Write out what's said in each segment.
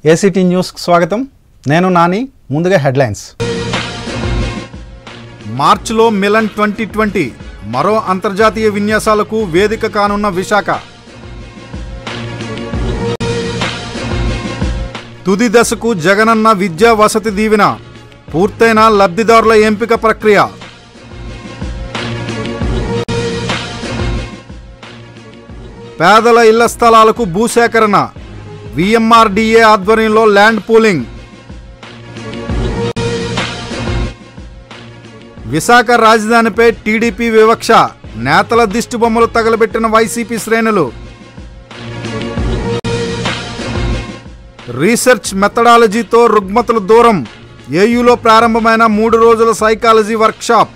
ACT న్యూస్కి స్వాగతం నేను నాని ముందుగా హెడ్లైన్స్ మార్చిలో మిలన్ ట్వంటీ ట్వంటీ మరో అంతర్జాతీయ విన్యాసాలకు వేదిక కానున్న విశాఖ తుది దశకు జగనన్న విద్యా వసతి దీవెన పూర్తయిన లబ్ధిదారుల ఎంపిక ప్రక్రియ పేదల ఇళ్ల స్థలాలకు భూసేకరణ విఎంఆర్డీఏ ఆధ్వర్యంలో ల్యాండ్ పూలింగ్ విశాఖ రాజధానిపై టీడీపీ వివక్ష నేతల దిష్టి బొమ్మలు తగలబెట్టిన వైసీపీ శ్రేణులు రీసెర్చ్ మెథడాలజీతో రుగ్మతల దూరం ఏయూలో ప్రారంభమైన మూడు రోజుల సైకాలజీ వర్క్షాప్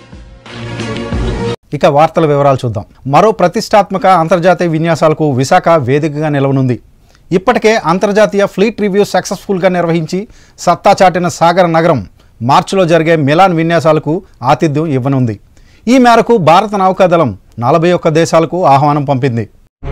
ఇక వార్తల వివరాలు చూద్దాం మరో ప్రతిష్టాత్మక అంతర్జాతీయ విన్యాసాలకు విశాఖ వేదికగా నిలవనుంది ఇప్పటికే అంతర్జాతీయ ఫ్లీట్ రివ్యూ సక్సెస్ఫుల్గా నిర్వహించి సత్తా చాటిన సాగర నగరం మార్చిలో జరిగే మిలాన్ విన్యాసాలకు ఆతిథ్యం ఇవ్వనుంది ఈ మేరకు భారత నౌకాదళం నలభై ఒక్క దేశాలకు ఆహ్వానం పంపింది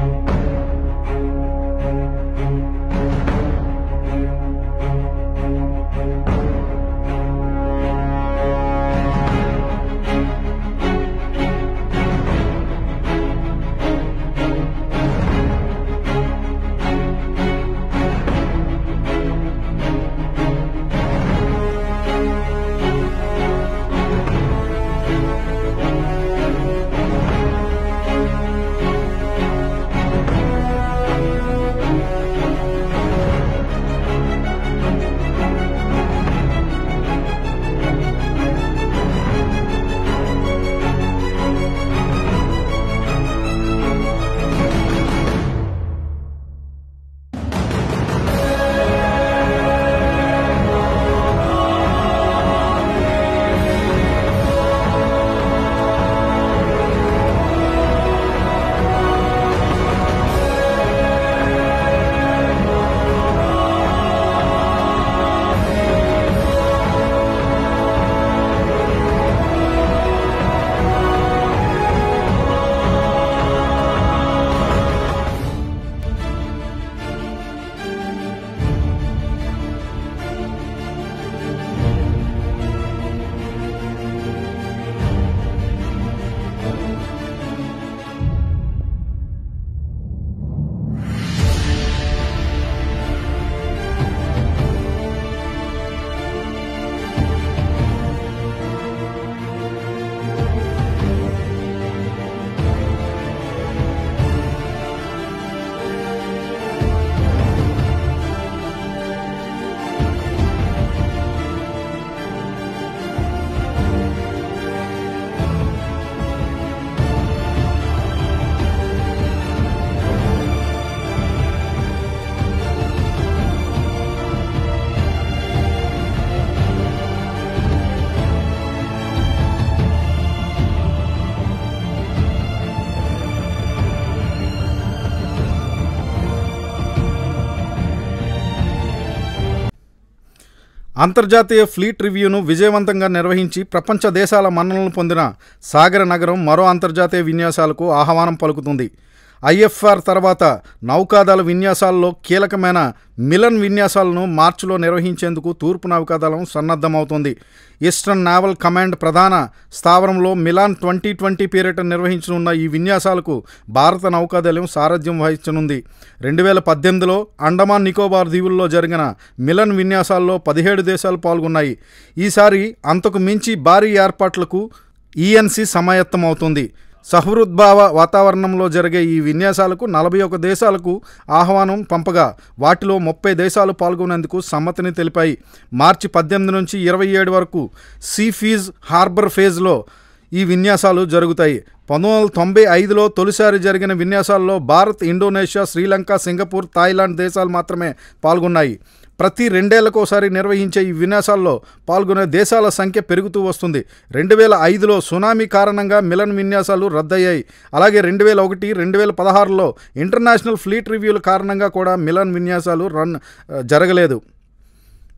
అంతర్జాతీయ ఫ్లీట్ రివ్యూను విజయవంతంగా నిర్వహించి ప్రపంచ దేశాల మన్ననలు పొందిన సాగర నగరం మరో అంతర్జాతీయ విన్యాసాలకు ఆహ్వానం పలుకుతుంది ఐఎఫ్ఆర్ తర్వాత నౌకాదళ విన్యాసాల్లో కీలకమైన మిలన్ విన్యాసాలను మార్చిలో నిర్వహించేందుకు తూర్పు నౌకాదళం సన్నద్ధమవుతోంది ఈస్టర్న్ నావల్ కమాండ్ ప్రధాన స్థావరంలో మిలాన్ ట్వంటీ ట్వంటీ పేరిట నిర్వహించనున్న ఈ విన్యాసాలకు భారత నౌకాదళం సారథ్యం వహించనుంది రెండు వేల పద్దెనిమిదిలో అండమాన్ నికోబార్ దీవుల్లో జరిగిన మిలన్ విన్యాసాల్లో పదిహేడు దేశాలు పాల్గొన్నాయి ఈసారి అంతకు మించి భారీ ఏర్పాట్లకు ఈఎన్సీ సమాయత్తమవుతుంది సహృద్భావ వాతావరణంలో జరిగే ఈ విన్యాసాలకు నలభై ఒక దేశాలకు ఆహ్వానం పంపగా వాటిలో ముప్పై దేశాలు పాల్గొనేందుకు సమ్మతిని తెలిపాయి మార్చి పద్దెనిమిది నుంచి ఇరవై ఏడు వరకు సీ ఫీజ్ హార్బర్ ఫేజ్లో ఈ విన్యాసాలు జరుగుతాయి పంతొమ్మిది వందల తొంభై ఐదులో తొలిసారి జరిగిన విన్యాసాల్లో Bharat Indonesia Sri Lanka Singapore Thailand దేశాలు మాత్రమే పాల్గొన్నాయి ప్రతి రెండేళ్లకోసారి నిర్వహించే ఈ విన్యాసాల్లో పాల్గొనే దేశాల సంఖ్య పెరుగుతూ వస్తుంది రెండు వేల ఐదులో సునామీ కారణంగా మిలన్ విన్యాసాలు రద్దయ్యాయి అలాగే రెండు వేల ఒకటి రెండు వేల పదహారులో ఇంటర్నేషనల్ ఫ్లీట్ రివ్యూల కారణంగా కూడా మిలన్ విన్యాసాలు రన్ జరగలేదు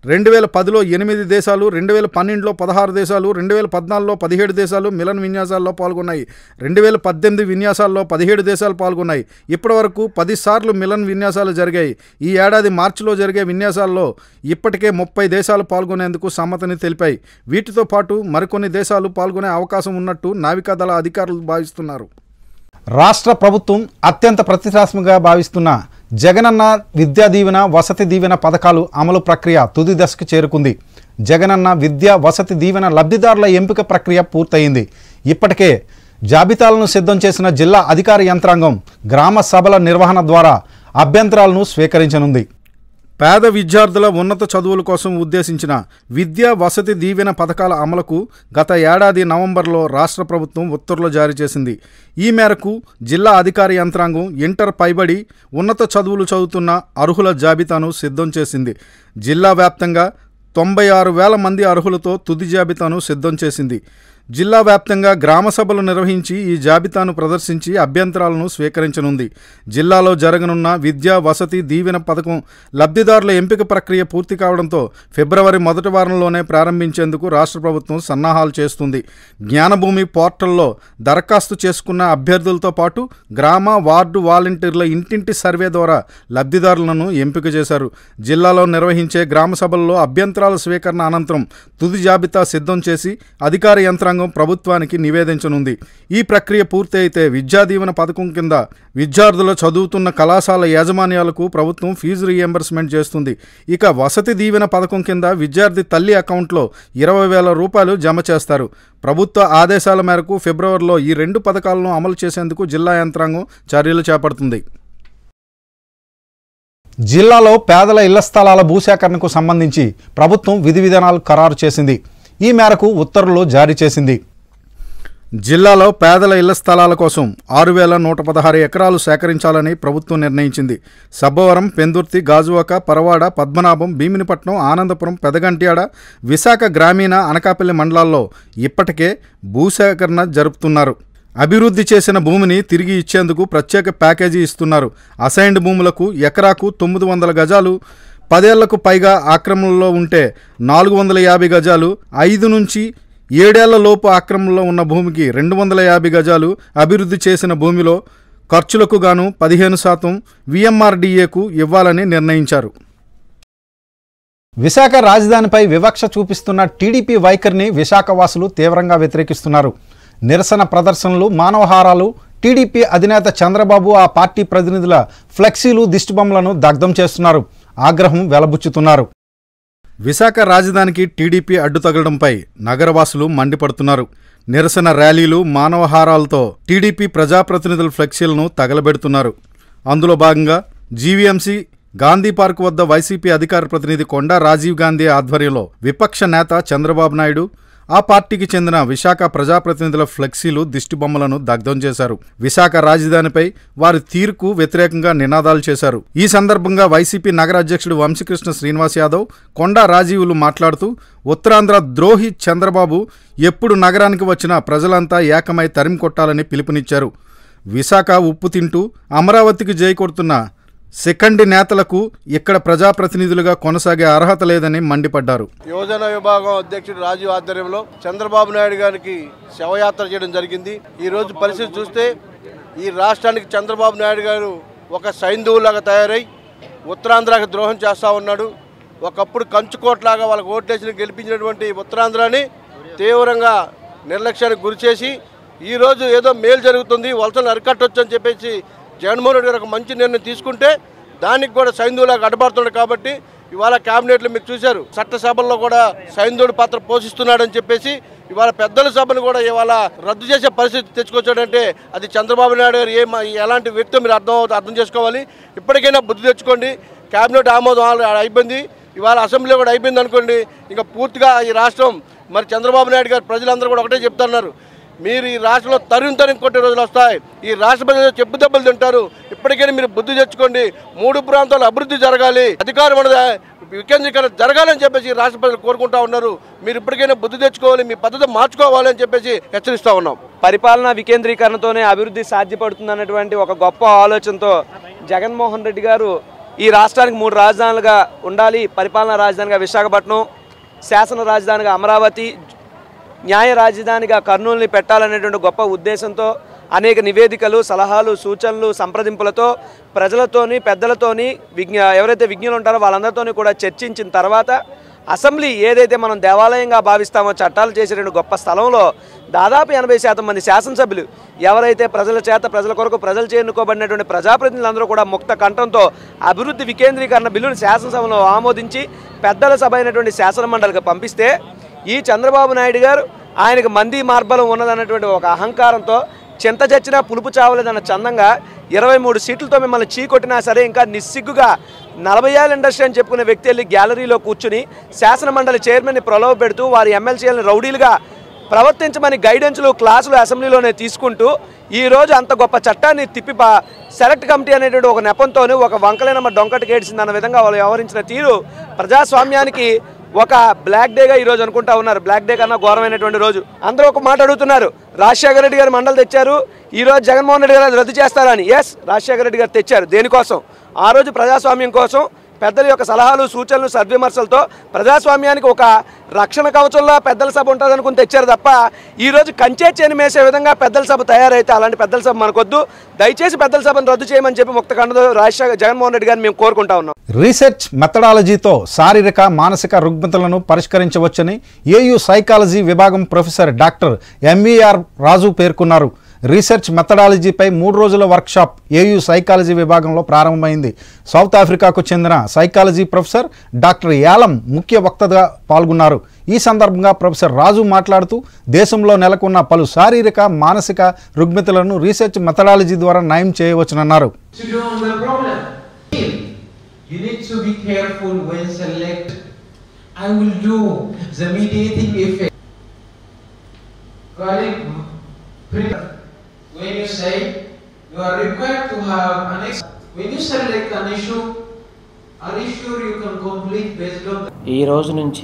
రెండు వేల పదిలో ఎనిమిది దేశాలు రెండు వేల పన్నెండులో పదహారు దేశాలు రెండు వేల పద్నాలుగులో పదిహేడు దేశాలు మిలన్ విన్యాసాల్లో పాల్గొన్నాయి రెండు వేల పద్దెనిమిది విన్యాసాల్లో పదిహేడు దేశాలు పాల్గొన్నాయి ఇప్పటివరకు పదిసార్లు మిలన్ విన్యాసాలు జరిగాయి ఈ ఏడాది మార్చిలో జరిగే విన్యాసాల్లో ఇప్పటికే ముప్పై దేశాలు పాల్గొనేందుకు సమ్మతిని తెలిపాయి వీటితో పాటు మరికొన్ని దేశాలు పాల్గొనే అవకాశం ఉన్నట్టు నావికాదళ అధికారులు భావిస్తున్నారు రాష్ట్ర ప్రభుత్వం అత్యంత ప్రతిష్టాత్మకంగా భావిస్తున్న జగనన్న విద్యా దీవెన వసతి దీవెన పథకాలు అమలు ప్రక్రియ తుది దశకు చేరుకుంది జగనన్న విద్యా వసతి దీవెన లబ్ధిదారుల ఎంపిక ప్రక్రియ పూర్తయింది ఇప్పటికే జాబితాలను సిద్ధం చేసిన జిల్లా అధికార యంత్రాంగం గ్రామ సభల నిర్వహణ ద్వారా అభ్యంతరాలను స్వీకరించనుంది పేద విద్యార్థుల ఉన్నత చదువుల కోసం ఉద్దేశించిన విద్యా వసతి దీవెన పథకాల అమలుకు గత ఏడాది నవంబర్లో రాష్ట్ర ప్రభుత్వం ఉత్తర్వులు జారీ చేసింది ఈ మేరకు జిల్లా అధికార యంత్రాంగం ఇంటర్ పైబడి ఉన్నత చదువులు చదువుతున్న అర్హుల జాబితాను సిద్ధం చేసింది జిల్లా వ్యాప్తంగా తొంభై ఆరు వేల మంది అర్హులతో తుది జాబితాను సిద్ధం చేసింది జిల్లా వ్యాప్తంగా గ్రామ సభలు నిర్వహించి ఈ జాబితాను ప్రదర్శించి అభ్యంతరాలను స్వీకరించనుంది జిల్లాలో జరగనున్న విద్యా వసతి దీవెన పథకం లబ్ధిదారుల ఎంపిక ప్రక్రియ పూర్తి కావడంతో ఫిబ్రవరి మొదటి వారంలోనే ప్రారంభించేందుకు రాష్ట్ర ప్రభుత్వం సన్నాహాలు చేస్తుంది జ్ఞానభూమి పోర్టల్లో దరఖాస్తు చేసుకున్న అభ్యర్థులతో పాటు గ్రామ వార్డు వాలంటీర్ల ఇంటింటి సర్వే ద్వారా లబ్ధిదారులను ఎంపిక చేశారు జిల్లాలో నిర్వహించే గ్రామ సభల్లో అభ్యంతరాల స్వీకరణ అనంతరం తుది జాబితా సిద్ధం చేసి అధికార యంత్రాంగం ప్రభుత్వానికి నివేదించనుంది ఈ ప్రక్రియ పూర్తి అయితే విద్యా దీవెన పథకం కింద విద్యార్థులు చదువుతున్న కళాశాల యాజమాన్యాలకు ప్రభుత్వం ఫీజు రీఎంబర్స్మెంట్ చేస్తుంది ఇక వసతి దీవెన పథకం కింద విద్యార్థి తల్లి అకౌంట్లో ఇరవై వేల రూపాయలు జమ చేస్తారు ప్రభుత్వ ఆదేశాల మేరకు ఫిబ్రవరిలో ఈ రెండు పథకాలను అమలు చేసేందుకు జిల్లా యంత్రాంగం చర్యలు చేపడుతుంది జిల్లాలో పేదల ఇళ్ల స్థలాల భూసేకరణకు సంబంధించి ప్రభుత్వం విధి విధానాలు ఖరారు చేసింది ఈ మేరకు ఉత్తర్వులు జారీ చేసింది జిల్లాలో పేదల ఇళ్ల స్థలాల కోసం ఆరు వేల నూట పదహారు ఎకరాలు సేకరించాలని ప్రభుత్వం నిర్ణయించింది సబ్బవరం పెందుర్తి గాజువాక పరవాడ పద్మనాభం భీమినిపట్నం ఆనందపురం పెదగంట్యాడ విశాఖ గ్రామీణ అనకాపల్లి మండలాల్లో ఇప్పటికే భూసేకరణ జరుపుతున్నారు అభివృద్ధి చేసిన భూమిని తిరిగి ఇచ్చేందుకు ప్రత్యేక ప్యాకేజీ ఇస్తున్నారు అసైన్డ్ భూములకు ఎకరాకు తొమ్మిది వందల గజాలు పదేళ్లకు పైగా ఆక్రమణలో ఉంటే నాలుగు వందల యాభై గజాలు ఐదు నుంచి ఏడేళ్ల లోపు ఆక్రమణలో ఉన్న భూమికి రెండు వందల యాభై గజాలు అభివృద్ధి చేసిన భూమిలో ఖర్చులకు గాను పదిహేను శాతం విఎంఆర్డీఏకు ఇవ్వాలని నిర్ణయించారు విశాఖ రాజధానిపై వివక్ష చూపిస్తున్న టీడీపీ వైఖరిని విశాఖ వాసులు తీవ్రంగా వ్యతిరేకిస్తున్నారు నిరసన ప్రదర్శనలు మానవహారాలు టీడీపీ అధినేత చంద్రబాబు ఆ పార్టీ ప్రతినిధుల ఫ్లెక్సీలు దిష్టిబొమ్మలను దగ్ధం చేస్తున్నారు ఆగ్రహం వెలబుచ్చుతున్నారు విశాఖ రాజధానికి టీడీపీ అడ్డు తగలడంపై నగరవాసులు మండిపడుతున్నారు నిరసన ర్యాలీలు మానవహారాలతో టీడీపీ ప్రజాప్రతినిధుల ఫ్లెక్సీలను తగలబెడుతున్నారు అందులో భాగంగా జీవీఎంసీ గాంధీ పార్క్ వద్ద వైసీపీ అధికార ప్రతినిధి కొండా రాజీవ్ గాంధీ ఆధ్వర్యంలో విపక్ష నేత చంద్రబాబు నాయుడు ఆ పార్టీకి చెందిన విశాఖ ప్రజాప్రతినిధుల ఫ్లెక్సీలు దిష్టిబొమ్మలను దగ్ధం చేశారు విశాఖ రాజధానిపై వారి తీరుకు వ్యతిరేకంగా నినాదాలు చేశారు ఈ సందర్భంగా వైసీపీ నగర అధ్యక్షుడు వంశీకృష్ణ శ్రీనివాస్ యాదవ్ కొండా రాజీవులు మాట్లాడుతూ ఉత్తరాంధ్ర ద్రోహి చంద్రబాబు ఎప్పుడు నగరానికి వచ్చినా ప్రజలంతా ఏకమై తరిమి కొట్టాలని పిలుపునిచ్చారు విశాఖ ఉప్పు తింటూ అమరావతికి జై కొడుతున్న సెకండ్ నేతలకు ఇక్కడ ప్రజాప్రతినిధులుగా కొనసాగే అర్హత లేదని మండిపడ్డారు యువజన విభాగం అధ్యక్షుడు రాజీవ్ ఆధ్వర్యంలో చంద్రబాబు నాయుడు గారికి శవయాత్ర చేయడం జరిగింది ఈ రోజు పరిస్థితి చూస్తే ఈ రాష్ట్రానికి చంద్రబాబు నాయుడు గారు ఒక సైంధవులాగా తయారై ఉత్తరాంధ్రకి ద్రోహం చేస్తూ ఉన్నాడు ఒకప్పుడు కంచుకోట్లాగా వాళ్ళకి ఓట్లేసి గెలిపించినటువంటి ఉత్తరాంధ్రాని తీవ్రంగా నిర్లక్ష్యానికి గురిచేసి ఈరోజు ఏదో మేలు జరుగుతుంది వలసలు అరికట్టొచ్చు అని చెప్పేసి జగన్మోహన్ రెడ్డి గారు ఒక మంచి నిర్ణయం తీసుకుంటే దానికి కూడా సైంధువులాగా అడ్డుపడుతున్నాడు కాబట్టి ఇవాళ క్యాబినెట్లో మీరు చూశారు చట్టసభల్లో కూడా సైంధుడి పాత్ర పోషిస్తున్నాడని చెప్పేసి ఇవాళ పెద్దల సభను కూడా ఇవాళ రద్దు చేసే పరిస్థితి తెచ్చుకొచ్చాడంటే అది చంద్రబాబు నాయుడు గారు ఏ ఎలాంటి వ్యక్తి మీరు అర్థం అవుతుంది అర్థం చేసుకోవాలి ఇప్పటికైనా బుద్ధి తెచ్చుకోండి క్యాబినెట్ ఆమోదం ఆల్రెడీ అయిపోయింది ఇవాళ అసెంబ్లీ కూడా అయిపోయింది అనుకోండి ఇంకా పూర్తిగా ఈ రాష్ట్రం మరి చంద్రబాబు నాయుడు గారు ప్రజలందరూ కూడా ఒకటే చెప్తున్నారు మీరు ఈ రాష్ట్రంలో తరుణ్ తరుణ్ కొట్టే రోజులు వస్తాయి ఈ రాష్ట్ర ప్రజలు చెప్పు దెబ్బలు తింటారు ఇప్పటికైనా మీరు బుద్ధి తెచ్చుకోండి మూడు ప్రాంతాలు అభివృద్ధి జరగాలి అధికారం అనేది వికేంద్రీకరణ జరగాలని చెప్పేసి ఈ రాష్ట్ర ప్రజలు కోరుకుంటా ఉన్నారు మీరు ఇప్పటికైనా బుద్ధి తెచ్చుకోవాలి మీ పద్ధతి మార్చుకోవాలి అని చెప్పేసి హెచ్చరిస్తా ఉన్నాం పరిపాలనా వికేంద్రీకరణతోనే అభివృద్ధి సాధ్యపడుతుందన్నటువంటి ఒక గొప్ప ఆలోచనతో జగన్మోహన్ రెడ్డి గారు ఈ రాష్ట్రానికి మూడు రాజధానులుగా ఉండాలి పరిపాలనా రాజధానిగా విశాఖపట్నం శాసన రాజధానిగా అమరావతి న్యాయ రాజధానిగా కర్నూలుని పెట్టాలనేటువంటి గొప్ప ఉద్దేశంతో అనేక నివేదికలు సలహాలు సూచనలు సంప్రదింపులతో ప్రజలతోని పెద్దలతోని విజ్ఞ ఎవరైతే విజ్ఞులు ఉంటారో వాళ్ళందరితోని కూడా చర్చించిన తర్వాత అసెంబ్లీ ఏదైతే మనం దేవాలయంగా భావిస్తామో చట్టాలు చేసేటువంటి గొప్ప స్థలంలో దాదాపు ఎనభై శాతం మంది శాసనసభ్యులు ఎవరైతే ప్రజల చేత ప్రజల కొరకు ప్రజలు చేరుకోబడినటువంటి ప్రజాప్రతినిధులందరూ కూడా ముక్త కంఠంతో అభివృద్ధి వికేంద్రీకరణ బిల్లును శాసనసభలో ఆమోదించి పెద్దల సభ అయినటువంటి శాసన మండలికి పంపిస్తే ఈ చంద్రబాబు నాయుడు గారు ఆయనకు మంది మార్బలం ఉన్నదన్నటువంటి ఒక అహంకారంతో చింత చచ్చినా పులుపు చావలేదన్న చందంగా ఇరవై మూడు సీట్లతో మిమ్మల్ని చీకొట్టినా సరే ఇంకా నిస్సిగ్గుగా నలభై ఏళ్ళ ఇండస్ట్రీ అని చెప్పుకునే వ్యక్తి వెళ్ళి గ్యాలరీలో కూర్చుని శాసన మండలి చైర్మన్ని ప్రలోభ పెడుతూ వారి ఎమ్మెల్సీలను రౌడీలుగా ప్రవర్తించమని గైడెన్స్లు క్లాసులు అసెంబ్లీలోనే తీసుకుంటూ ఈ రోజు అంత గొప్ప చట్టాన్ని తిప్పి పా- సెలెక్ట్ కమిటీ అనేటువంటి ఒక నెపంతోనే ఒక వంకలైన డొంకటి కేడిసింది అన్న విధంగా వాళ్ళు వ్యవహరించిన తీరు ప్రజాస్వామ్యానికి ఒక బ్లాక్ డేగా ఈ రోజు అనుకుంటా ఉన్నారు బ్లాక్ డే కన్నా ఘోరమైనటువంటి రోజు అందరూ ఒక మాట అడుగుతున్నారు రాజశేఖర రెడ్డి గారు మండలి తెచ్చారు ఈ రోజు జగన్మోహన్ రెడ్డి గారు అది రద్దు చేస్తారని ఎస్ రాజశేఖర రెడ్డి గారు తెచ్చారు దేనికోసం ఆ రోజు ప్రజాస్వామ్యం కోసం పెద్దల యొక్క సలహాలు సూచనలు సద్విమర్శలతో ప్రజాస్వామ్యానికి ఒక రక్షణ కవచంలో పెద్దల సభ ఉంటుంది అనుకుని తెచ్చారు తప్ప ఈ రోజు కంచే చేని మేసే విధంగా పెద్దల సభ తయారైతే అలాంటి పెద్దల సభ మనకొద్దు దయచేసి పెద్దల సభను రద్దు చేయమని చెప్పి ముక్త కండతో రాజశేఖర్ జగన్మోహన్ రెడ్డి గారిని మేము కోరుకుంటా ఉన్నాం రీసెర్చ్ మెథడాలజీతో శారీరక మానసిక రుగ్మతలను పరిష్కరించవచ్చని ఏయు సైకాలజీ విభాగం ప్రొఫెసర్ డాక్టర్ ఎంవీఆర్ రాజు పేర్కొన్నారు రీసెర్చ్ మెథడాలజీపై మూడు రోజుల వర్క్షాప్ ఏయు సైకాలజీ విభాగంలో ప్రారంభమైంది సౌత్ ఆఫ్రికాకు చెందిన సైకాలజీ ప్రొఫెసర్ డాక్టర్ యాలం ముఖ్య వక్తగా పాల్గొన్నారు ఈ సందర్భంగా ప్రొఫెసర్ రాజు మాట్లాడుతూ దేశంలో నెలకొన్న పలు శారీరక మానసిక రుగ్మతలను రీసెర్చ్ మెథడాలజీ ద్వారా నయం చేయవచ్చునన్నారు to do on the problem. You need to be careful when select. I will do the mediating effect. Colleague, pre- when you say you are required to have an ex- when you select an issue, are you sure you can complete based on the ఈ రోజు నుంచి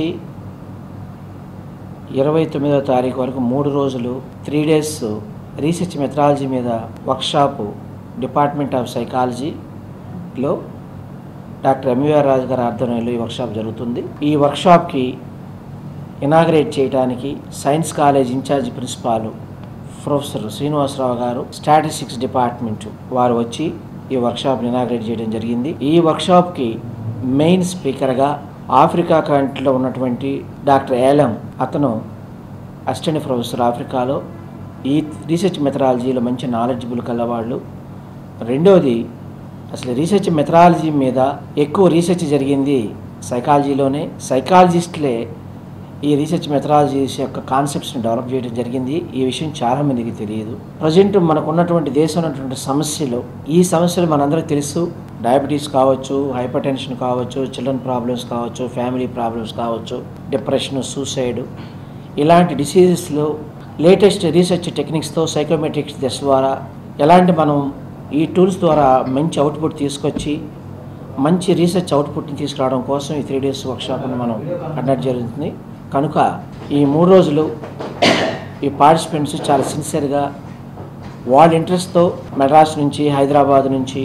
ఇరవై తొమ్మిదో తారీఖు వరకు మూడు రోజులు three days research methodology మీద వర్క్షాపు డిపార్ట్మెంట్ ఆఫ్ సైకాలజీలో డాక్టర్ ఎంవీఆర్ రాజు గారి ఆధ్వర్యంలో ఈ వర్క్షాప్ జరుగుతుంది ఈ వర్క్షాప్కి ఇనాగ్రేట్ చేయడానికి science college in-charge principal professor Srinivasa Rao గారు స్టాటిస్టిక్స్ డిపార్ట్మెంట్ వారు వచ్చి ఈ వర్క్షాప్ని ఇనాగ్రేట్ చేయడం జరిగింది ఈ వర్క్షాప్కి మెయిన్ స్పీకర్గా ఆఫ్రికా కంట్రీలో ఉన్నటువంటి డాక్టర్ ఏలం అతను అసిస్టెంట్ ప్రొఫెసర్ ఆఫ్రికాలో ఈ రీసెర్చ్ మెథడాలజీలో మంచి నాలెడ్జబుల్ కలవాళ్ళు రెండోది అసలు రీసెర్చ్ మెథడాలజీ మీద ఎక్కువ రీసెర్చ్ జరిగింది సైకాలజీలోనే సైకాలజిస్టులే ఈ రీసెర్చ్ మెథడాలజీస్ యొక్క కాన్సెప్ట్స్ని డెవలప్ చేయడం జరిగింది ఈ విషయం చాలా మందికి తెలియదు ప్రజెంట్ మనకు ఉన్నటువంటి దేశం ఉన్నటువంటి సమస్యలు ఈ సమస్యలు మనందరికీ తెలుసు డయాబెటీస్ కావచ్చు హైపర్ టెన్షన్ కావచ్చు చిల్డ్రన్ ప్రాబ్లమ్స్ కావచ్చు ఫ్యామిలీ ప్రాబ్లమ్స్ కావచ్చు డిప్రెషన్ సూసైడ్ ఇలాంటి డిసీజెస్లో లేటెస్ట్ రీసెర్చ్ టెక్నిక్స్తో సైకోమెట్రిక్స్ దశ ద్వారా ఎలాంటి మనం ఈ టూల్స్ ద్వారా మంచి అవుట్పుట్ తీసుకొచ్చి మంచి రీసెర్చ్ అవుట్పుట్ని తీసుకురావడం కోసం ఈ త్రీ డేస్ వర్క్షాప్ని మనం కండక్ట్ జరుగుతుంది కనుక ఈ మూడు రోజులు ఈ పార్టిసిపెంట్స్ చాలా సిన్సియర్గా వాళ్ళ ఇంట్రెస్ట్తో మెడ్రాస్ నుంచి హైదరాబాద్ నుంచి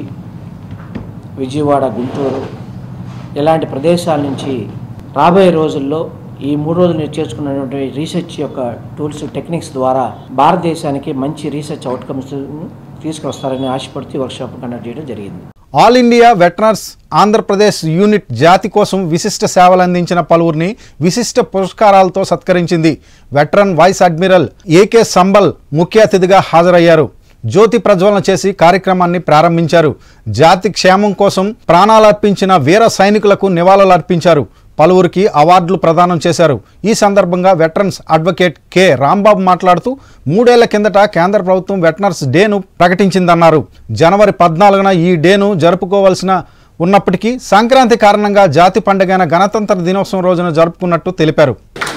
విజయవాడ గుంటూరు ఇలాంటి ప్రదేశాల నుంచి రాబోయే రోజుల్లో ఈ మూడు రోజులు నేను చేర్చుకున్నటువంటి రీసెర్చ్ యొక్క టూల్స్ టెక్నిక్స్ ద్వారా భారతదేశానికి మంచి రీసెర్చ్ అవుట్కమ్స్ తీసుకొస్తారని ఆశపడుతూ వర్క్షాప్ కండక్ట్ చేయడం జరిగింది all India veterans Andhra Pradesh unit జాతి కోసం విశిష్ట సేవలు అందించిన పలువురిని విశిష్ట పురస్కారాలతో సత్కరించింది veteran vice admiral AK Sambal ముఖ్య అతిథిగా హాజరయ్యారు జ్యోతి ప్రజ్వలన చేసి కార్యక్రమాన్ని ప్రారంభించారు జాతి క్షేమం కోసం ప్రాణాలర్పించిన వీర సైనికులకు నివాళులు అర్పించారు పలువురికి అవార్డులు ప్రదానం చేశారు ఈ సందర్భంగా వెటరన్స్ అడ్వకేట్ కె రాంబాబు మాట్లాడుతూ మూడేళ్ల కిందట కేంద్ర ప్రభుత్వం వెటనర్స్ డేను ప్రకటించిందన్నారు జనవరి పద్నాలుగున ఈ డేను జరుపుకోవాల్సిన ఉన్నప్పటికీ సంక్రాంతి కారణంగా జాతి పండుగైన గణతంత్ర దినోత్సవం రోజున జరుపుకున్నట్టు తెలిపారు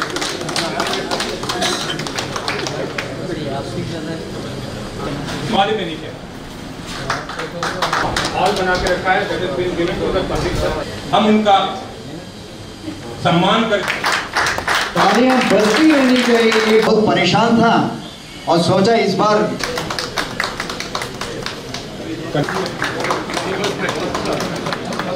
हमारे में नहीं है हॉल बना के रखा है that is been given to the public हम उनका सम्मान कर तालियां बजती रहनी चाहिए बहुत परेशान था और सोचा इस बार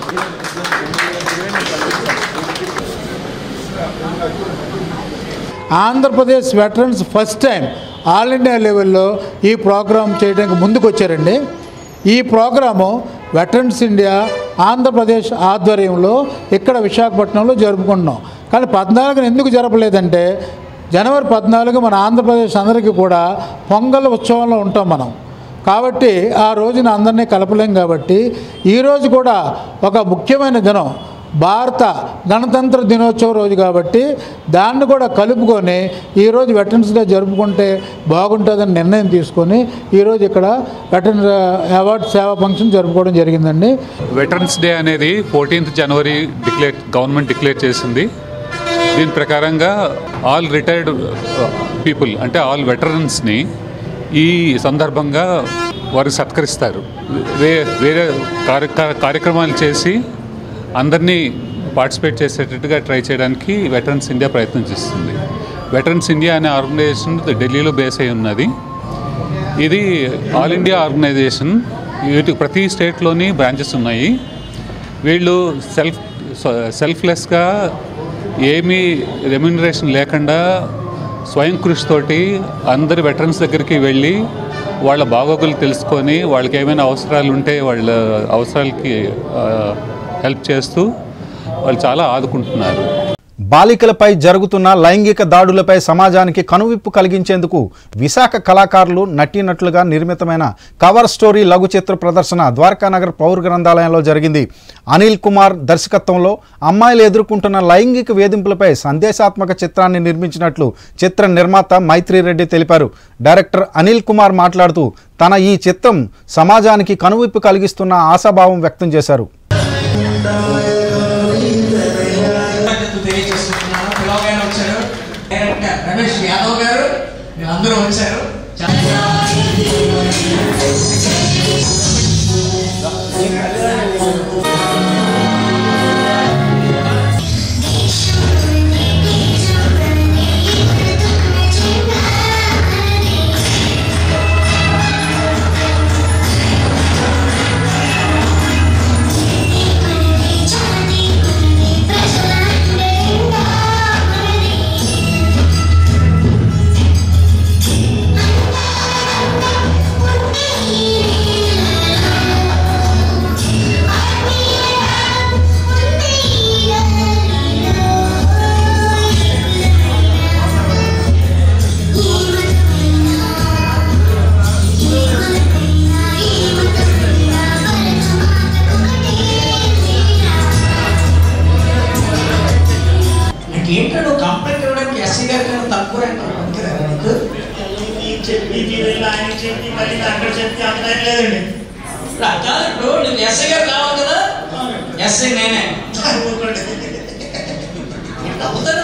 Andhra Pradesh veterans first time all India లెవెల్లో ఈ ప్రోగ్రాం చేయడానికి ముందుకు వచ్చారండి ఈ ప్రోగ్రాము వెటరన్స్ ఇండియా ఆంధ్రప్రదేశ్ ఆధ్వర్యంలో ఇక్కడ విశాఖపట్నంలో జరుపుకుంటున్నాం కానీ పద్నాలుగున ఎందుకు జరపలేదంటే జనవరి పద్నాలుగు మన ఆంధ్రప్రదేశ్ అందరికీ కూడా పొంగల్ ఉత్సవంలో ఉంటాం మనం కాబట్టి ఆ రోజున అందరినీ కలపలేం కాబట్టి ఈరోజు కూడా ఒక ముఖ్యమైన దినం భారత గణతంత్ర దినోత్సవం రోజు కాబట్టి దాన్ని కూడా కలుపుకొని ఈరోజు వెటరన్స్ డే జరుపుకుంటే బాగుంటుందని నిర్ణయం తీసుకొని ఈరోజు ఇక్కడ వెటరన్ అవార్డ్ సేవా ఫంక్షన్ జరుపుకోవడం జరిగిందండి వెటరన్స్ డే అనేది fourteenth January declare government declare చేసింది దీని ప్రకారంగా ఆల్ రిటైర్డ్ పీపుల్ అంటే ఆల్ వెటరన్స్ని ఈ సందర్భంగా వారు సత్కరిస్తారు వే వేరే కార్య కార్యక్రమాలు చేసి అందరినీ పార్టిసిపేట్ చేసేటట్టుగా ట్రై చేయడానికి వెటరన్స్ ఇండియా ప్రయత్నం చేస్తుంది వెటరన్స్ ఇండియా అనే ఆర్గనైజేషన్ ఢిల్లీలో బేస్ అయి ఉన్నది ఇది ఆల్ ఇండియా ఆర్గనైజేషన్ వీటి ప్రతి స్టేట్లోని బ్రాంచెస్ ఉన్నాయి వీళ్ళు సెల్ఫ్ సెల్ఫ్లెస్గా ఏమీ రెమ్యునరేషన్ లేకుండా స్వయం కృషితోటి అందరి వెటరన్స్ దగ్గరికి వెళ్ళి వాళ్ళ బాగోగులు తెలుసుకొని వాళ్ళకి ఏమైనా అవసరాలు ఉంటే వాళ్ళ అవసరాలకి హెల్ప్ చేస్తూ వాళ్ళు చాలా ఆదుకుంటున్నారు బాలికలపై జరుగుతున్న లైంగిక దాడులపై సమాజానికి కనువిప్పు కలిగించేందుకు విశాఖ కళాకారులు నటీనటులుగా నిర్మితమైన కవర్ స్టోరీ లఘు చిత్ర ప్రదర్శన ద్వారకానగర్ పౌర గ్రంథాలయంలో జరిగింది అనిల్ కుమార్ దర్శకత్వంలో అమ్మాయిలు ఎదుర్కొంటున్న లైంగిక వేధింపులపై సందేశాత్మక చిత్రాన్ని నిర్మించినట్లు చిత్ర నిర్మాత మైత్రిరెడ్డి తెలిపారు డైరెక్టర్ అనిల్ కుమార్ మాట్లాడుతూ తన ఈ చిత్రం సమాజానికి కనువిప్పు కలిగిస్తున్న ఆశాభావం వ్యక్తం చేశారు తెలియజేస్తున్నాను పిలవగానే వచ్చారు డైరెక్టర్ రమేష్ యాదవ్ గారు మీరందరూ వచ్చారు నాకు ఏంటో నువ్వు కంప్లైంట్ ఇవ్వడానికి ఎస్సీ గారి కన్నా తక్కువ ర్యాంక్ పనికిరారా నీకు రా, కాదు ఇప్పుడు నీకు ఎస్ఐ గారు కావాలి కదా ఎస్ఐ నేనే నవ్వుతారు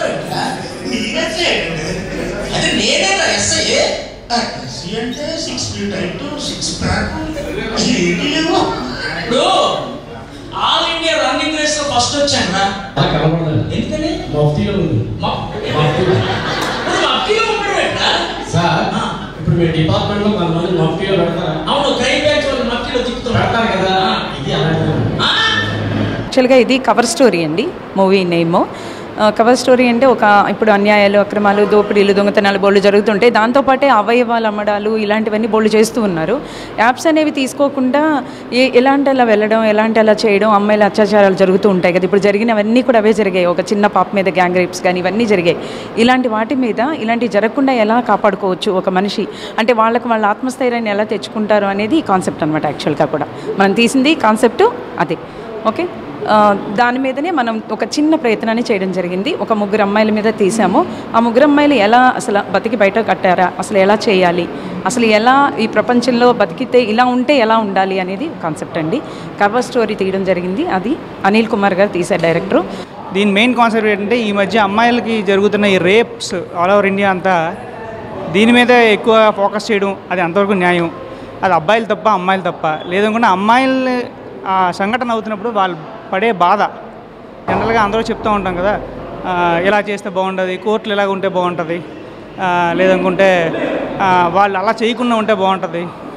అది నేనే ఎస్ఐ అంటే six feet height six pack ఇప్పుడు ఆల్ ఇండియా రన్నింగ్ రేస్ లో ఫస్ట్ వచ్చాను రా ఎందుకని మఫ్తీలో ఉంది మా- ఇప్పుడు మఫ్టీలో ఉండడం ఏంట్రా? సార్ ఇప్పుడు మీ డిపార్ట్మెంట్ లో కొంతమంది మఫ్తీలో పెడతారా అవును క్రైమ్ బ్యాచ్ వాళ్ళు మఫ్టీలో తిప్పుతున్నారు పెడతారు కదా ఇది అలాంటిది యాక్చువల్గా ఇది కవర్ స్టోరీ అండి మూవీ నేమ్ కవర్ స్టోరీ అంటే ఒక ఇప్పుడు అన్యాయాలు అక్రమాలు దోపిడీలు దొంగతనాలు బోళ్ళు జరుగుతుంటాయి దాంతోపాటే అవయవాలు అమ్మడాలు ఇలాంటివన్నీ బోళ్ళు చేస్తూ ఉన్నారు యాప్స్ అనేవి తీసుకోకుండా ఏ ఎలాంటి అలా వెళ్ళడం ఎలాంటి అలా చేయడం అమ్మాయిల అత్యాచారాలు జరుగుతూ ఉంటాయి కదా ఇప్పుడు జరిగినవన్నీ కూడా అవే జరిగాయి ఒక చిన్న పాప మీద గ్యాంగ్ రేప్స్ కానీ ఇవన్నీ జరిగాయి ఇలాంటి వాటి మీద ఇలాంటివి జరగకుండా ఎలా కాపాడుకోవచ్చు ఒక మనిషి అంటే వాళ్ళకి వాళ్ళ ఆత్మస్థైర్యాన్ని ఎలా తెచ్చుకుంటారు అనేది కాన్సెప్ట్ అనమాట యాక్చువల్గా కూడా మనం తీసింది కాన్సెప్ట్ అదే ఓకే ఆ, దాని మీదనే మనం ఒక చిన్న ప్రయత్నాన్ని చేయడం జరిగింది ఒక ముగ్గురు అమ్మాయిల మీద తీసాము ఆ ముగ్గురు అమ్మాయిలు ఎలా అసలు బతికి బయట కట్టారా అసలు ఎలా చేయాలి అసలు ఎలా ఈ ప్రపంచంలో బతికితే ఇలా ఉంటే ఎలా ఉండాలి అనేది కాన్సెప్ట్ అండి కవర్ స్టోరీ తీయడం జరిగింది అది అనిల్ కుమార్ గారు తీశారు డైరెక్టరు దీని మెయిన్ కాన్సెప్ట్ ఏంటంటే ఈ మధ్య అమ్మాయిలకి జరుగుతున్న ఈ రేప్స్ ఆల్ ఓవర్ ఇండియా అంతా దీని మీద ఎక్కువ ఫోకస్ చేయడం అది అంతవరకు న్యాయం అది అబ్బాయిలు తప్ప అమ్మాయిలు తప్ప లేదనుకుంటే అమ్మాయిలు ఆ సంఘటన అవుతున్నప్పుడు వాళ్ళు పడే బాధ జనరల్గా అందరూ చెప్తూ ఉంటాం కదా ఆ, ఇలా చేస్తే బాగుంటుంది కోర్టులు ఇలాగ ఉంటే బాగుంటుంది ఆ, లేదనుకుంటే ఆ, వాళ్ళు అలా చేయకుండా ఉంటే బాగుంటుంది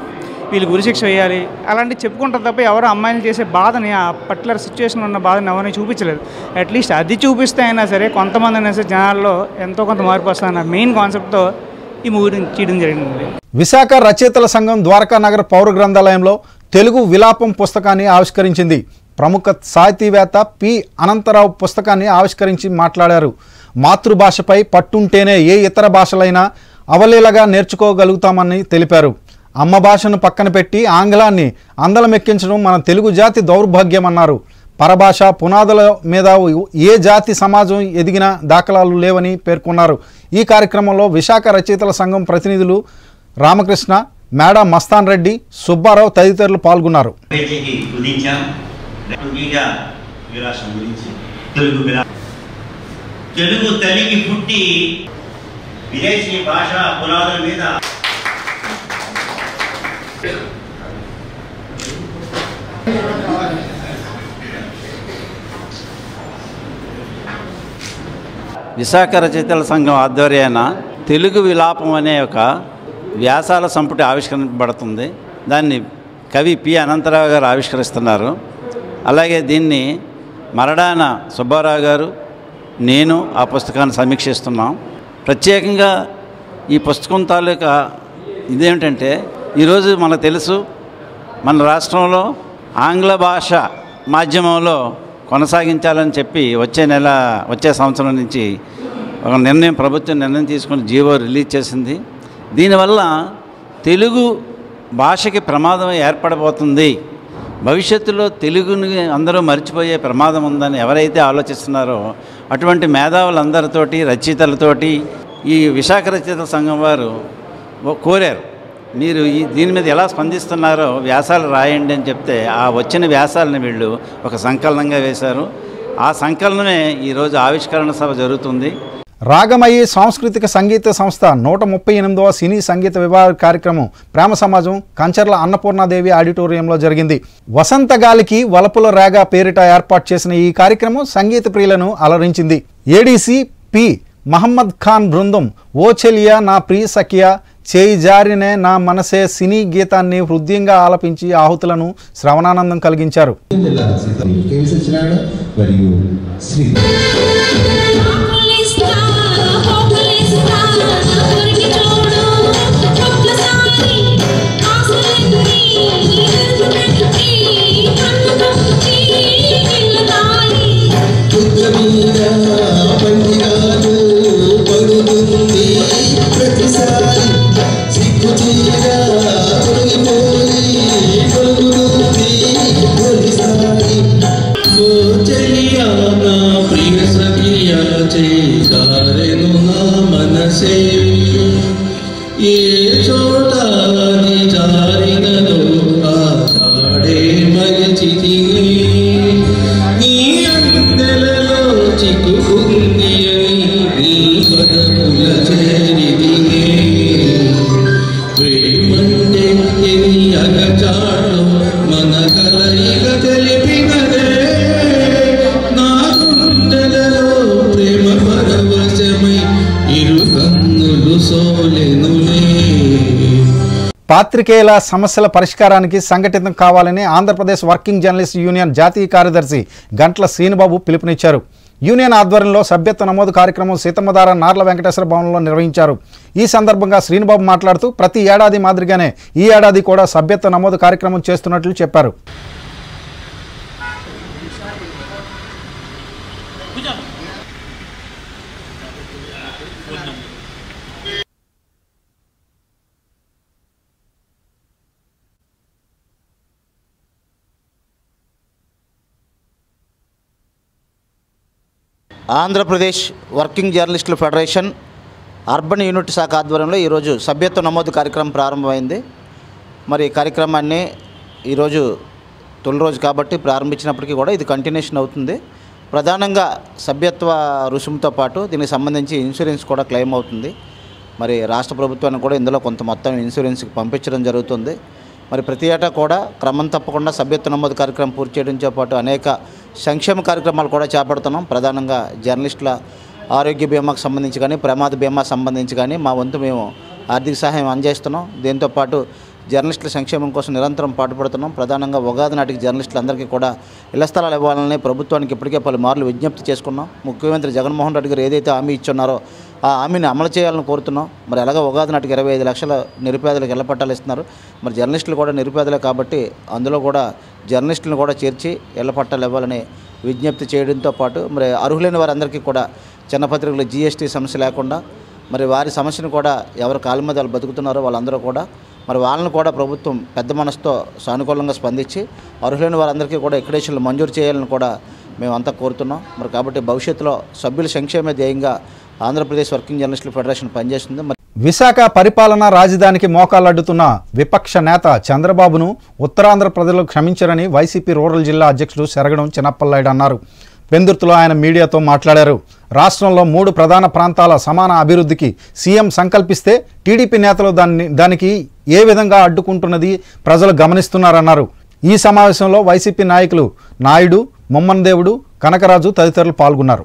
వీళ్ళు గురిశిక్ష వేయాలి అలాంటివి చెప్పుకుంటారు తప్ప ఎవరు అమ్మాయిలు చేసే బాధని ఆ పర్టికులర్ సిచ్యువేషన్లో ఉన్న బాధని ఎవరిని చూపించలేదు అట్లీస్ట్ అది చూపిస్తే అయినా సరే కొంతమంది అయినా సరే జనాల్లో ఎంతో కొంత మార్పు వస్తుందన్న మెయిన్ కాన్సెప్ట్తో ఈ మూవీని చేయడం జరిగింది విశాఖ రచయితల సంఘం ద్వారకా నగర్ పౌర గ్రంథాలయంలో తెలుగు విలాపం పుస్తకాన్ని ఆవిష్కరించింది ప్రముఖ సాహితీవేత్త పి అనంతరావు పుస్తకాన్ని ఆవిష్కరించి మాట్లాడారు మాతృభాషపై పట్టుంటేనే ఏ ఇతర భాషలైనా అవలీలగా నేర్చుకోగలుగుతామని తెలిపారు అమ్మ భాషను పక్కన పెట్టి ఆంగ్లాన్ని అందలమెక్కించడం మన తెలుగు జాతి దౌర్భాగ్యమన్నారు పరభాష పునాదుల మీద ఏ జాతి సమాజం ఎదిగిన దాఖలాలు లేవని పేర్కొన్నారు ఈ కార్యక్రమంలో విశాఖ రచయితల సంఘం ప్రతినిధులు రామకృష్ణ మేడ మస్తాన్ రెడ్డి సుబ్బారావు తదితరులు పాల్గొన్నారు పేజీకి కుదించాం టుంగిగా విలాసం గురించి తెలుగు విలా తెలుగు తల్లికి పుట్టి విదేశీ భాష పునాదుల మీద విశాఖ రచయితల సంఘం ఆధ్వర్యాన తెలుగు విలాపం అనే ఒక వ్యాసాల సంపుటి ఆవిష్కరించబడుతుంది దాన్ని కవి పి అనంతరావు గారు ఆవిష్కరిస్తున్నారు అలాగే దీన్ని మరడాన సుబ్బారావు గారు నేను ఆ పుస్తకాన్ని సమీక్షిస్తున్నాం ప్రత్యేకంగా ఈ పుస్తకం తాలూకా ఇదేమిటంటే ఈరోజు మనకు తెలుసు మన రాష్ట్రంలో ఆంగ్ల భాష మాధ్యమంలో కొనసాగించాలని చెప్పి వచ్చే నెల వచ్చే సంవత్సరం నుంచి ఒక నిర్ణయం ప్రభుత్వం నిర్ణయం తీసుకుని జీవో రిలీజ్ చేసింది దీనివల్ల తెలుగు భాషకి ప్రమాదం ఏర్పడబోతుంది భవిష్యత్తులో తెలుగుని అందరూ మర్చిపోయే ప్రమాదం ఉందని ఎవరైతే ఆలోచిస్తున్నారో అటువంటి మేధావులందరితోటి రచయితలతోటి ఈ విశాఖ రచయితల సంఘం వారు ఓ- కోరారు మీరు ఈ దీని మీద ఎలా స్పందిస్తున్నారో వ్యాసాలు రాయండి అని చెప్తే ఆ వచ్చిన వ్యాసాలను వీళ్ళు ఒక సంకలనంగా వేశారు ఆ సంకలనమే ఈరోజు ఆవిష్కరణ సభ జరుగుతుంది రాగమయ్యి సాంస్కృతిక సంగీత సంస్థ నూట ముప్పై ఎనిమిదవ సినీ సంగీత విభాగ కార్యక్రమం ప్రేమ సమాజం కంచర్ల అన్నపూర్ణాదేవి ఆడిటోరియంలో జరిగింది వసంత గాలికి వలపుల రేగా పేరిట ఏర్పాటు చేసిన ఈ కార్యక్రమం సంగీత ప్రియులను అలరించింది ఏడీసీ పి మహమ్మద్ ఖాన్ బృందం ఓ చెలియా నా ప్రియ సఖియా చేయి జారినే నా మనసే సినీ గీతాన్ని హృదయంగా ఆలపించి ఆహుతులను శ్రవణానందం కలిగించారు కేవి సత్యనారాయణ మరియు శ్రీ ప్రతిసారి సిగ్గు తీరా తొలగిపోయి తొలగుతుంది తొలిసారి ఓ చెలియా నా ప్రియ సఖియా చేదారెను నా మనసే ఏ చోట అది జారినదో ఆ తాడే మరిచితిని నీ అందెలలో చిక్కుకుంది అని నీ పదముల చేరిదినే ప్రేమంటే ఎని అగచాడు మన కలయిక తెలిపినదే నా గుండెలలో ప్రేమ పరవశమై ఇరు కన్నులు సోలెనులే పాత్రికేయుల సమస్యల పరిష్కారానికి సంఘటితం కావాలని ఆంధ్రప్రదేశ్ వర్కింగ్ జర్నలిస్ట్ యూనియన్ జాతీయ కార్యదర్శి గంట్ల శ్రీనుబాబు పిలుపునిచ్చారు యూనియన్ ఆధ్వర్యంలో సభ్యత్వ నమోదు కార్యక్రమం సీతమ్మధార నార్ల వెంకటేశ్వర భవనంలో నిర్వహించారు ఈ సందర్భంగా శ్రీనుబాబు మాట్లాడుతూ ప్రతి ఏడాది మాదిరిగానే ఈ ఏడాది కూడా సభ్యత్వ నమోదు కార్యక్రమం చేస్తున్నట్లు చెప్పారు ఆంధ్రప్రదేశ్ వర్కింగ్ జర్నలిస్టుల ఫెడరేషన్ అర్బన్ యూనిట్ శాఖ ఆధ్వర్యంలో ఈరోజు సభ్యత్వ నమోదు కార్యక్రమం ప్రారంభమైంది మరి ఈ కార్యక్రమాన్ని ఈరోజు తొలి రోజు కాబట్టి ప్రారంభించినప్పటికీ కూడా ఇది కంటిన్యూషన్ అవుతుంది ప్రధానంగా సభ్యత్వ రుసుముతో పాటు దీనికి సంబంధించి ఇన్సూరెన్స్ కూడా క్లెయిమ్ అవుతుంది మరి రాష్ట్ర ప్రభుత్వానికి కూడా ఇందులో కొంత మొత్తం ఇన్సూరెన్స్కి పంపించడం జరుగుతుంది మరి ప్రతి ఏటా కూడా క్రమం తప్పకుండా సభ్యత్వ నమోదు కార్యక్రమం పూర్తి చేయడంతో పాటు అనేక సంక్షేమ కార్యక్రమాలు కూడా చేపడుతున్నాం ప్రధానంగా జర్నలిస్టుల ఆరోగ్య బీమాకు సంబంధించి కానీ ప్రమాద బీమా సంబంధించి కానీ మా వంతు మేము ఆర్థిక సహాయం అందజేస్తున్నాం దీంతోపాటు జర్నలిస్టుల సంక్షేమం కోసం నిరంతరం పాటుపడుతున్నాం ప్రధానంగా ఉగాది నాటికి జర్నలిస్టులందరికీ కూడా ఇళ్ల స్థలాలు ఇవ్వాలని ప్రభుత్వానికి ఇప్పటికే పలుమార్లు విజ్ఞప్తి చేసుకున్నాం ముఖ్యమంత్రి జగన్మోహన్ రెడ్డి గారు ఏదైతే హామీ ఇచ్చున్నారో ఆ హామీని అమలు చేయాలని కోరుతున్నాం మరి ఎలాగ ఉగాది నాటికి ఇరవై ఐదు లక్షల నిరుపేదలకు ఇళ్ల పట్టాలు ఇస్తున్నారు మరి జర్నలిస్టులు కూడా నిరుపేదలే కాబట్టి అందులో కూడా జర్నలిస్టులను కూడా చేర్చి ఇళ్ల పట్టాలు ఇవ్వాలని విజ్ఞప్తి చేయడంతో పాటు మరి అర్హులైన వారందరికీ కూడా చిన్న పత్రికలు జీఎస్టీ సమస్య లేకుండా మరి వారి సమస్యను కూడా ఎవరు కాళ్ళ మీద వాళ్ళు బతుకుతున్నారో వాళ్ళందరూ కూడా మరి వాళ్ళని కూడా ప్రభుత్వం పెద్ద మనసుతో సానుకూలంగా స్పందించి అర్హులైన వారందరికీ కూడా ఎక్కడేషన్లు మంజూరు చేయాలని కూడా మేమంతా కోరుతున్నాం మరి కాబట్టి భవిష్యత్తులో సభ్యుల సంక్షేమ ధ్యేయంగా ఆంధ్రప్రదేశ్ వర్కింగ్ జర్నలిస్టుల ఫెడరేషన్ పనిచేస్తుంది మరి విశాఖ పరిపాలనా రాజధానికి మోకాలడ్డుతున్న విపక్ష నేత చంద్రబాబును ఉత్తరాంధ్ర ప్రజలు క్షమించరని వైసీపీ రూరల్ జిల్లా అధ్యక్షుడు శరగడం చిన్నప్పలనాయుడు అన్నారు పెందుర్తిలో ఆయన మీడియాతో మాట్లాడారు రాష్ట్రంలో మూడు ప్రధాన ప్రాంతాల సమాన అభివృద్ధికి సీఎం సంకల్పిస్తే టీడీపీ నేతలు దాన్ని దానికి ఏ విధంగా అడ్డుకుంటున్నది ప్రజలు గమనిస్తున్నారన్నారు ఈ సమావేశంలో వైసీపీ నాయకులు నాయుడు మొమ్మన్ దేవుడు కనకరాజు తదితరులు పాల్గొన్నారు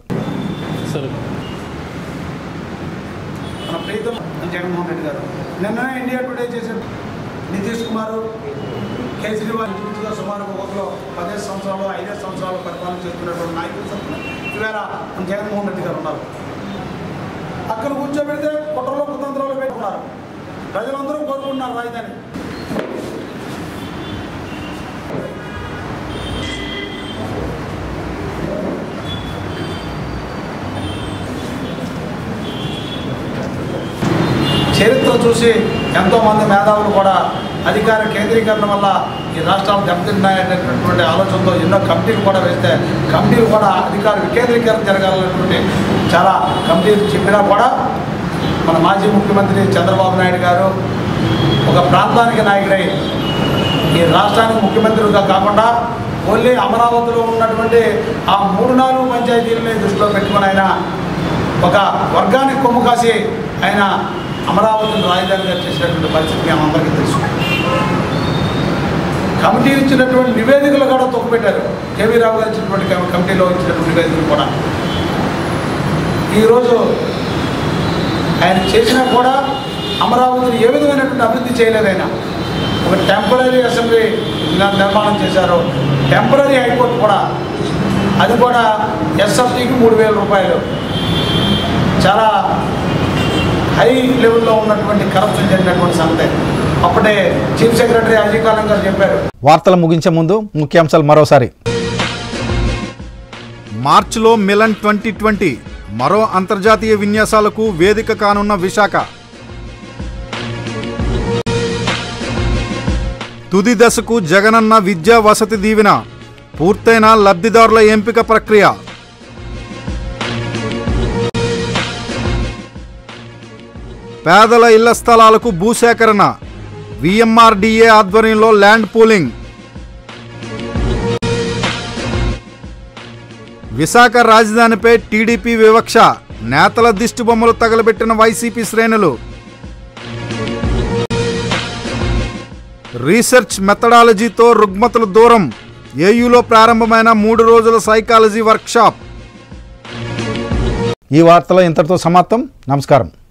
మన ప్రీతం జగన్మోహన్ రెడ్డి గారు నిన్న ఇండియా టుడే చేసిన నితీష్ కుమార్ కేజ్రీవాల్ ఇంచుమించుగా సుమారు ఒకరిలో పదిహేను సంవత్సరాలు ఐదేడు సంవత్సరాలు పరిపాలన చేస్తున్నటువంటి నాయకులు తరఫున ఈవేళ మన జగన్మోహన్ రెడ్డి గారు ఉన్నారు అక్కడ కూర్చోబెడితే కుట్రలో కుతంత్రాలు పెట్టుకున్నారు ప్రజలందరూ కోరుకుంటున్నారు రాజధాని చరిత్ర చూసి ఎంతోమంది మేధావులు కూడా అధికార కేంద్రీకరణ వల్ల ఈ రాష్ట్రాలు దెబ్బతిన్నాయనేటటువంటి ఆలోచనతో ఎన్నో కమిటీలు కూడా వేస్తే కమిటీలు కూడా అధికార వికేంద్రీకరణ జరగాలనేటువంటి చాలా కమిటీలు చెప్పినా కూడా మన మాజీ ముఖ్యమంత్రి చంద్రబాబు నాయుడు గారు ఒక ప్రాంతానికి నాయకుడై ఈ రాష్ట్రానికి ముఖ్యమంత్రిగా కాకుండా ఓన్లీ అమరావతిలో ఉన్నటువంటి ఆ మూడు నాలుగు పంచాయతీలని దృష్టిలో పెట్టుకుని ఆయన ఒక వర్గానికి కొమ్ము కాసి ఆయన అమరావతిని రాజధానిగా చేసినటువంటి పరిస్థితి మేము అందరికీ తెలుసు కమిటీ ఇచ్చినటువంటి నివేదికలు కూడా తొక్కుపెట్టారు కేవీ రావు గారు ఇచ్చినటువంటి కమి- కమిటీలో ఇచ్చినటువంటి నివేదికలు కూడా ఈరోజు ఆయన చేసినా కూడా అమరావతిని ఏ విధమైనటువంటి అభివృద్ధి చేయలేదు ఆయన ఒక టెంపరీ అసెంబ్లీ న- నిర్మాణం చేశారు టెంపరీ హైకోర్టు కూడా అది కూడా ఎస్ఎఫ్టీకి మూడు వేల రూపాయలు చాలా హై లెవెల్లో ఉన్నటువంటి కరప్షన్ జరిగినటువంటి సంగతి అప్పుడే చీఫ్ సెక్రటరీ అజయ్ కాలం గారు చెప్పారు వార్తలు ముగించే ముందు ముఖ్యాంశాలు మరోసారి మార్చిలో మిలన్ ట్వంటీ ట్వంటీ మరో అంతర్జాతీయ విన్యాసాలకు వేదిక కానున్న విశాఖ తుది దశకు జగనన్న విద్యా వసతి దీవెన పూర్తయిన లబ్ధిదారుల ఎంపిక ప్రక్రియ పేదల ఇళ్ల స్థలాలకు భూసేకరణ విఎంఆర్డీఏ ఆధ్వర్యంలో ల్యాండ్ పూలింగ్ విశాఖ రాజధానిపై టీడీపీ వివక్ష నేతల దిష్టిబొమ్మలు తగలబెట్టిన వైసీపీ శ్రేణులు రీసెర్చ్ మెథడాలజీతో రుగ్మతల దూరం ఏయులో ప్రారంభమైన మూడు రోజుల సైకాలజీ వర్క్షాప్ ఈ వార్తలో ఇంతటితో సమాప్తం నమస్కారం